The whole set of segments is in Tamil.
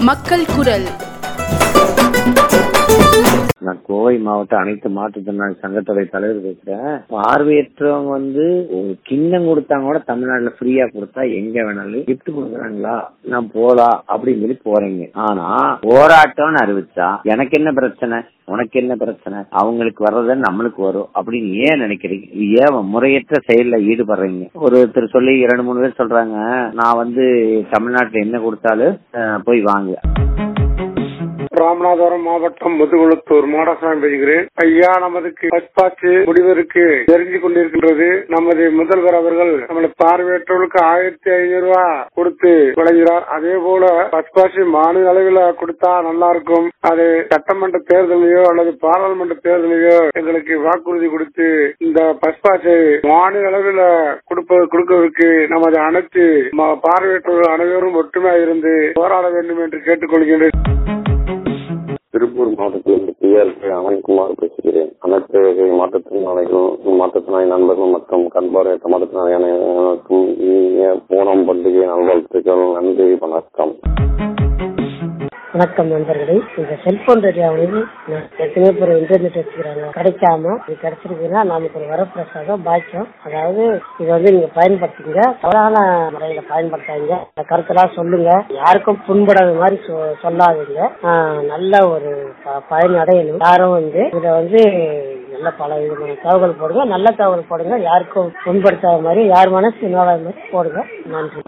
மக்கள் குரல் நான் கோவை மாவட்ட அனைத்து மாற்றுத்திறனாளி சங்கத்துடைய தலைவர் பேசுறேன் பார்வையற்றவங்க வந்து ஒரு கிண்ணம் கொடுத்தாங்க கூட தமிழ்நாட்டுல ஃப்ரீயா கொடுத்தா எங்க வேணாலும் கிஃப்ட் கொடுக்குறாங்களா நான் போலாம் அப்படின்னு சொல்லி போறீங்க ஆனா போராட்டம்னு அறிவிச்சா எனக்கு என்ன பிரச்சனை உனக்கு என்ன பிரச்சனை அவங்களுக்கு வர்றது நம்மளுக்கு வரும் அப்படின்னு ஏன் நினைக்கிறீங்க இது ஏன் முறையற்ற செயல்ல ஈடுபடுறீங்க ஒருத்தர் சொல்லி இரண்டு மூணு பேர் சொல்றாங்க நான் வந்து தமிழ்நாட்டுல என்ன கொடுத்தாலும் அஹ், போய் வாங்க ராமநாதபுரம் மாவட்டம் முதுகுளத்தூர் மாடசாமி பேசுகிறேன் ஐயா நமதுக்கு பஸ்பாச்சு முடிவருக்கு தெரிஞ்சு கொண்டிருக்கின்றது நமது முதல்வர் அவர்கள் நம்மளை பார்வையற்றவர்களுக்கு ஆயிரத்தி ஐநூறு ரூபாய் கொடுத்து வழங்குகிறார் அதே போல பஸ்பாச்சு மாநில அளவில் கொடுத்தா நல்லா இருக்கும் அது சட்டமன்ற தேர்தலையோ அல்லது பாராளுமன்ற தேர்தலையோ எங்களுக்கு வாக்குறுதி கொடுத்து இந்த பஸ்பாச்சை மாநில அளவில் கொடுப்ப கொடுப்பதற்கு நமது அனைத்து ம- பார்வையற்றவர்கள் அனைவரும் ஒற்றுமையாக இருந்து போராட வேண்டும் என்று கேட்டுக்கொள்கின்றேன் திருப்பூர் மாவட்டத்திலிருந்து பிஆர்பி அமல்குமார் பேசுகிறேன் அனைத்து வகை மாற்றுத்திறனாளிகளும் மாற்றுத்திறனாளி நண்பர்கள் மற்றும் கண்பார்வையற்ற மாற்றுத்திறனாளியான அனைவருக்கும் இனிய ஓணம் பண்டிகை நல்வாழ்த்துக்கள் நன்றி வணக்கம் வணக்கம் நண்பர்களே இந்த செல்போன் ரேடியோவில் நான் எத்தனையோ பேர் இன்டர்நெட் வச்சுக்கிறாங்க கிடைக்காம இது கிடைச்சிருக்குன்னா நமக்கு ஒரு வரப்பிரசாதம் பாக்கியம் அதாவது இது வந்து நீங்க பயன்படுத்திங்க தவறான முறையில பயன்படுத்தாதீங்க இந்த கருத்தெல்லாம் சொல்லுங்க யாருக்கும் புண்படாத மாதிரி சொ- சொல்லாதீங்க ஆஹ் நல்ல ஒரு ப- பயன் அடையணும் யாரும் வந்து இதுல வந்து நல்ல பல விதமான தகவல் போடுங்க நல்ல தகவல் போடுங்க யாருக்கும் புண்படுத்தாத மாதிரி யார் மனசு நோடாத மாதிரி போடுங்க நன்றி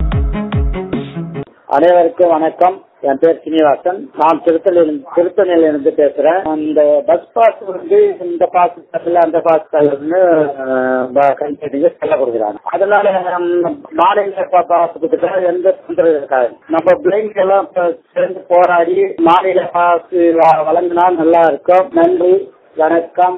அனைவருக்கும் வணக்கம் என் பேர் சீனிவாசன் நான் திருத்தணியில் திருத்தணியில இருந்து பேசுறேன் இந்த பஸ் பாஸ் வந்து இந்த பாஸ் தரல அந்த பாஸ் தரலன்னு கைப்பற்றிங்க செல்ல கொடுக்குறாங்க அதனால நம்ம மாநில பா- பாஸ் எந்த தொந்தரவு இருக்காது நம்ம பிள்ளைங்க எல்லாம் இப்ப சேர்ந்து போராடி மாநில பாஸ் வழங்கினா நல்லா இருக்கும் நன்றி வணக்கம்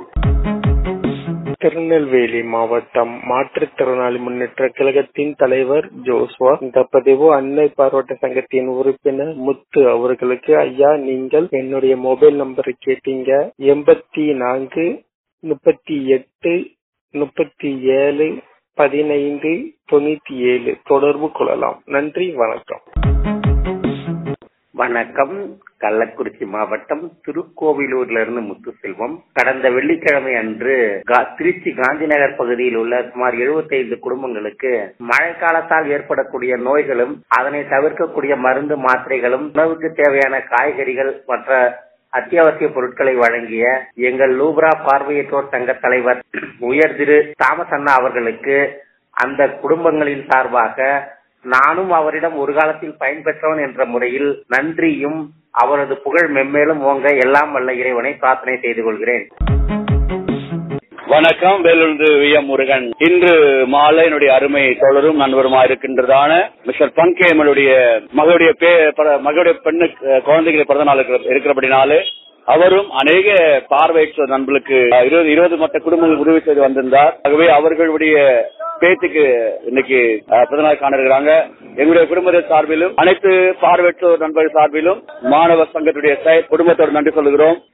திருநெல்வேலி மாவட்டம் மாற்றுத்திறனாளி முன்னேற்ற கழகத்தின் தலைவர் ஜோஸ்வா இந்த பதிவு அன்னை பார்வட்ட சங்கத்தின் உறுப்பினர் முத்து அவர்களுக்கு ஐயா நீங்கள் என்னுடைய மொபைல் நம்பரை கேட்டீங்க எண்பத்தி நான்கு முப்பத்தி எட்டு முப்பத்தி ஏழு பதினைந்து தொண்ணூத்தி ஏழு தொடர்பு கொள்ளலாம் நன்றி வணக்கம் வணக்கம் கள்ளக்குறிச்சி மாவட்டம் திருக்கோவிலூர்ல இருந்து முத்துசெல்வம் கடந்த வெள்ளிக்கிழமை அன்று கா- திருச்சி காந்திநகர் பகுதியில் உள்ள சுமார் 75 குடும்பங்களுக்கு மழைக்காலத்தால் ஏற்படக்கூடிய நோய்களும் அதனை தவிர்க்கக்கூடிய மருந்து மாத்திரைகளும் உணவுக்கு தேவையான காய்கறிகள் மற்ற அத்தியாவசிய பொருட்களை வழங்கிய எங்கள் லூப்ரா பார்வையற்றோர் சங்க தலைவர் உயர் திரு தாமஸ் அண்ணா அவர்களுக்கு அந்த குடும்பங்களின் சார்பாக நானும் அவரிடம் ஒரு காலத்தில் பயன்பெற்றவன் என்ற முறையில் நன்றியும் அவரது புகழ் மென்மேலும் ஓங்க எல்லாம் வல்ல இறைவனை பிரார்த்தனை செய்து கொள்கிறேன் வணக்கம் வேலூர்ந்து வி எம் முருகன் இன்று மாலை என்னுடைய அருமை தோழரும் நண்பருமா இருக்கின்றதான மிஸ்டர் பங்கேமனுடைய மகளுடைய பே பர- மகளுடைய பெண்ணு அஹ், குழந்தைகள் பிறந்த நாள் இருக்கிற- இருக்கிறபடினாலே அவரும் அநேக பார்வையற்ற நண்பர்களுக்கு அஹ், இருபது இருபது மற்ற குடும்பங்கள் உதவி செய்து வந்திருந்தார் ஆகவே அவர்களுடைய பேத்துக்கு இன்னைக்கு அஹ், பிறந்த நாள் காண இருக்கிறாங்க எங்களுடைய குடும்பத்தின் சார்பிலும் அனைத்து பார்வையற்றோர் நண்பர்கள் சார்பிலும் மாணவர் சங்கத்துடைய செயல் குடும்பத்தோடு நன்றி சொல்கிறோம்